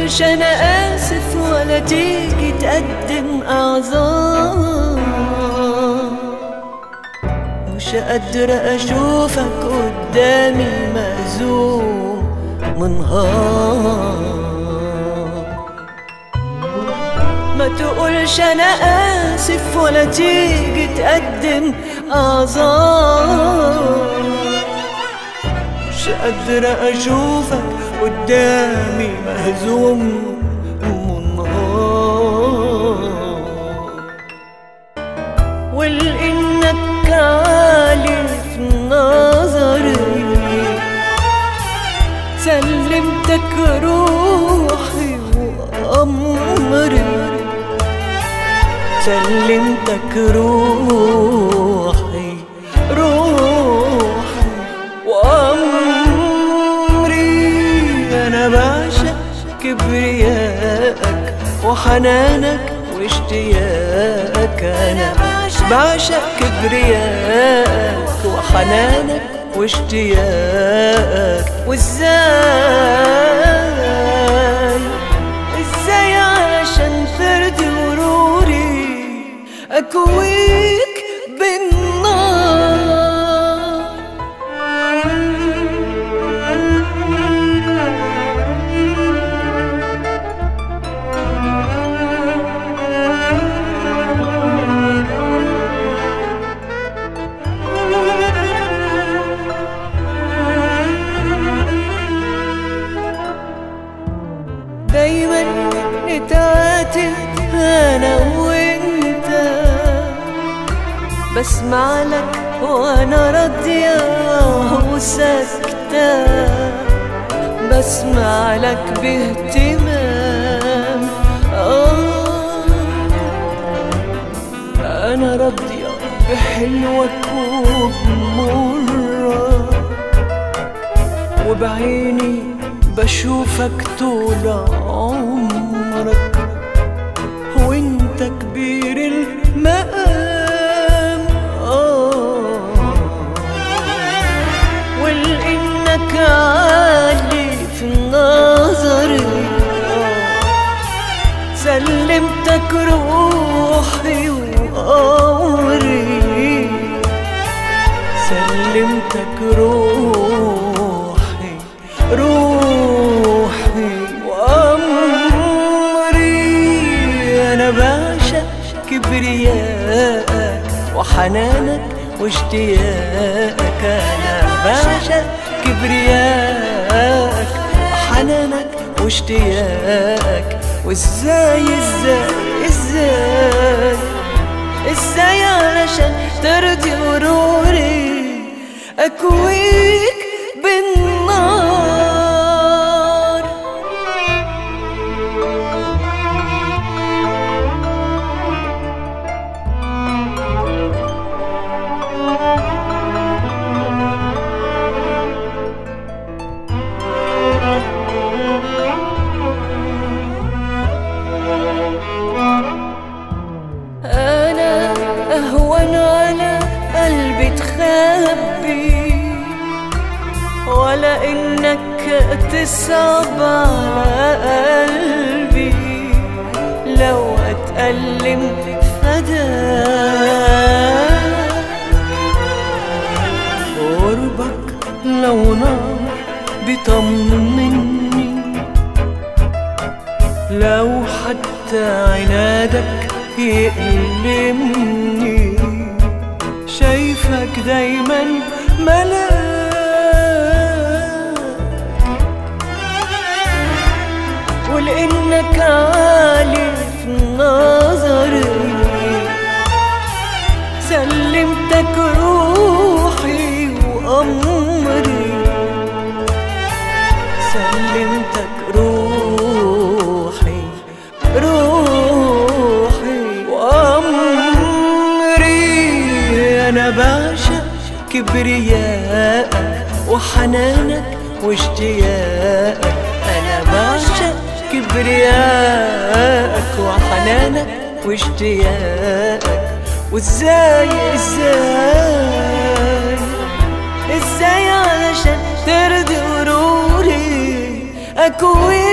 تقولش انا اسف ولا تيجي تقدم اعذار مش قادرة اشوفك قدامي مهزوم منهار ما تقولش انا اسف ولا تيجي تقدم اعذار مش قادرة اشوفك قدامي مهزوم منهار ولانك عالي في نظري سلمتك روحي وامري سلمتك روحي روحي وأمري أنا بعشق كبريائك وحنانك واشتياقك أنا بعشق كبريائك وحنانك واشتياقك وازاي ازاي علشان ترضي غروري اكويك بالنار دايما نتعاتب انا وانت بسمع لك وانا راضية وساكتة بسمع لك باهتمام آه انا راضية بحلوك وبمرة وبعيني بشوفك طول عمرك وانت كبير المقام آه ولانك عالي في نظري آه سلمتك روحي وأمري سلمتك روحي روحي وأمري أنا بعشق كبريائك وحنانك واشتياقك أنا بعشق كبريائك وحنانك واشتياقك وازاي ازاي ازاي ازاي علشان ترضي غروري اكويك بالنار انا اهون على قلبي تخبي ولا انك تصعب على قلبي لو اتألم فداك قربك لو نار بيطمني لو حتى عنادك يألمني شايفك دايما ملاك ولانك عالي في نظري سلمتك روحي وامري سلمتك روحي روحي وامري انا بعشق كبريائك وحنانك واشتياقك انا بعشق كبريائك وحنانك واشتياقك وازاي ازاي ازاي علشان ترضي غروري اكوي